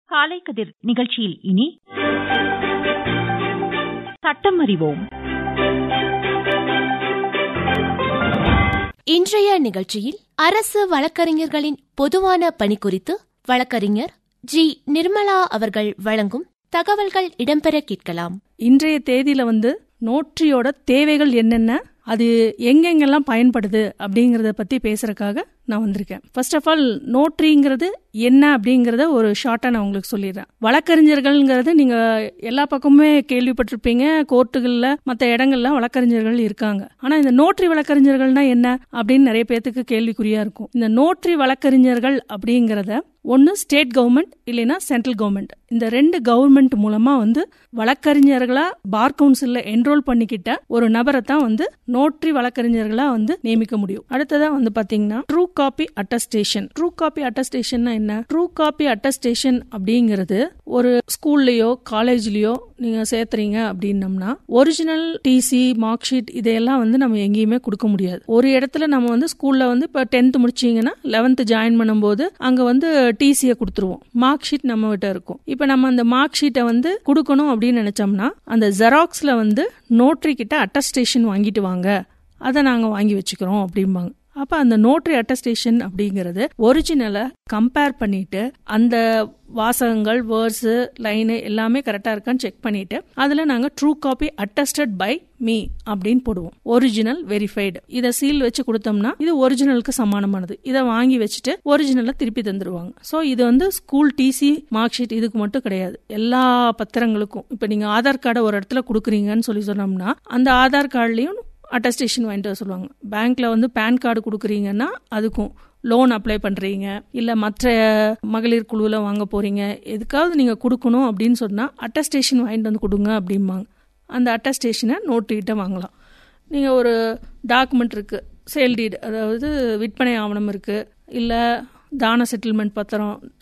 காலை கதிர் நிகழ்ச்சியில் இனி சட்டம் அறிவோம் இன்றைய நிகழ்ச்சியில் அரசு வழக்கறிஞர்களின் பொதுவான பணி குறித்து வழக்கறிஞர் ஜி நிர்மலா அவர்கள் வழங்கும் தகவல்கள் இடம்பெற கேட்கலாம் இன்றைய தேதியில வந்து நோட்டரியோட தேவைகள் என்னென்ன அது எங்கெங்கெல்லாம் பயன்படுது அப்படிங்கறத பத்தி பேசுறதுக்காக நான் வந்திருக்கேன் ஃபர்ஸ்ட் ஆஃப் ஆல் நோட்ரிங்கிறது என்ன அப்படிங்கறத ஒரு ஷார்ட்டா நான் உங்களுக்கு சொல்லிடுறேன் வழக்கறிஞர்கள்ங்கிறது நீங்க எல்லா பக்கமுமே கேள்விப்பட்டிருப்பீங்க கோர்ட்டுகள்ல மற்ற இடங்கள்ல வழக்கறிஞர்கள் இருக்காங்க ஆனா இந்த நோட்ரி வழக்கறிஞர்கள்னா என்ன அப்படின்னு நிறைய பேர்த்துக்கு கேள்விக்குறியா இருக்கும் இந்த நோட்ரி வழக்கறிஞர்கள் அப்படிங்கறத ஒன்னு ஸ்டேட் கவர்மெண்ட் இல்லைன்னா சென்ட்ரல் கவர்மெண்ட் இந்த ரெண்டு கவர்மெண்ட் மூலமா வந்து வழக்கறிஞர்களா பார் கவுன்சில்ல என்ரோல் பண்ணிக்கிட்ட ஒரு நபரை தான் வந்து நோட்ரி வழக்கறிஞர்களா வந்து நியமிக்க முடியும் அடுத்ததா வந்து பாத்தீங்கன்னா true copy attestation true copy attestation என்ன ட்ரூ காப்பி அட்டஸ்டேஷன் அப்படிங்கிறது ஒரு ஸ்கூல்லயோ காலேஜ்லயோ நீங்க சேர்த்துறீங்க அப்படின்னம்னா ஒரிஜினல் டிசி மார்க் ஷீட் இதையெல்லாம் வந்து நம்ம எங்கேயுமே கொடுக்க முடியாது ஒரு இடத்துல நம்ம வந்து ஸ்கூல்ல வந்து இப்ப டென்த் முடிச்சீங்கன்னா லெவன்த் ஜாயின் பண்ணும்போது அங்க வந்து டிசியை கொடுத்துருவோம் மார்க் ஷீட் நம்ம கிட்ட இருக்கும் இப்ப நம்ம அந்த மார்க் ஷீட்டை வந்து கொடுக்கணும் அப்படின்னு நினைச்சோம்னா அந்த ஜெராக்ஸ்ல வந்து நோட்ரி கிட்ட அட்டஸ்டேஷன் வாங்கிட்டு வாங்க அதை நாங்க வாங்கி வச்சுக்கிறோம் அப்படிம்பாங்க அப்ப அந்த நோட்ரி அட்டஸ்டேஷன் அப்படிங்கறது ஒரிஜினலை கம்பேர் பண்ணிட்டு அந்த வாசகங்கள் வேர்ட்ஸ் லைனு எல்லாமே கரெக்டா இருக்கான்னு செக் பண்ணிட்டு அதுல நாங்க true copy attested by me அப்படின்னு போடுவோம் ஒரிஜினல் வெரிஃபைடு இதை சீல் வச்சு கொடுத்தோம்னா இது ஒரிஜினலுக்கு சமானமானது இதை வாங்கி வச்சுட்டு ஒரிஜினலை திருப்பி தந்துருவாங்க ஸோ இது வந்து ஸ்கூல் டிசி மார்க் ஷீட் இதுக்கு மட்டும் கிடையாது எல்லா பத்திரங்களுக்கும் இப்போ நீங்க ஆதார் கார்டை ஒரு இடத்துல கொடுக்குறீங்கன்னு சொல்லி சொன்னோம்னா அந்த ஆதார் கார்டுலயும் அட்டஸ்டேஷன் வாங்கிட்டு வர சொல்லுவாங்க பேங்க்ல வந்து பேன் கார்டு கொடுக்குறீங்கன்னா அதுக்கும் லோன் அப்ளை பண்றீங்க இல்ல மற்ற மகளிர் குழுவில் வாங்க போறீங்க எதுக்காவது நீங்க கொடுக்கணும் அப்படின்னு சொன்னா அட்டஸ்டேஷன் வாங்கிட்டு வந்து கொடுங்க அப்படிம்பாங்க அந்த அட்டஸ்டேஷனை நோட்டுகிட்ட வாங்கலாம் நீங்க ஒரு டாக்குமெண்ட் இருக்கு சேல் டீட் அதாவது விற்பனை ஆவணம் இருக்கு இல்ல தான செட்டில்மெண்ட் பத்திரம்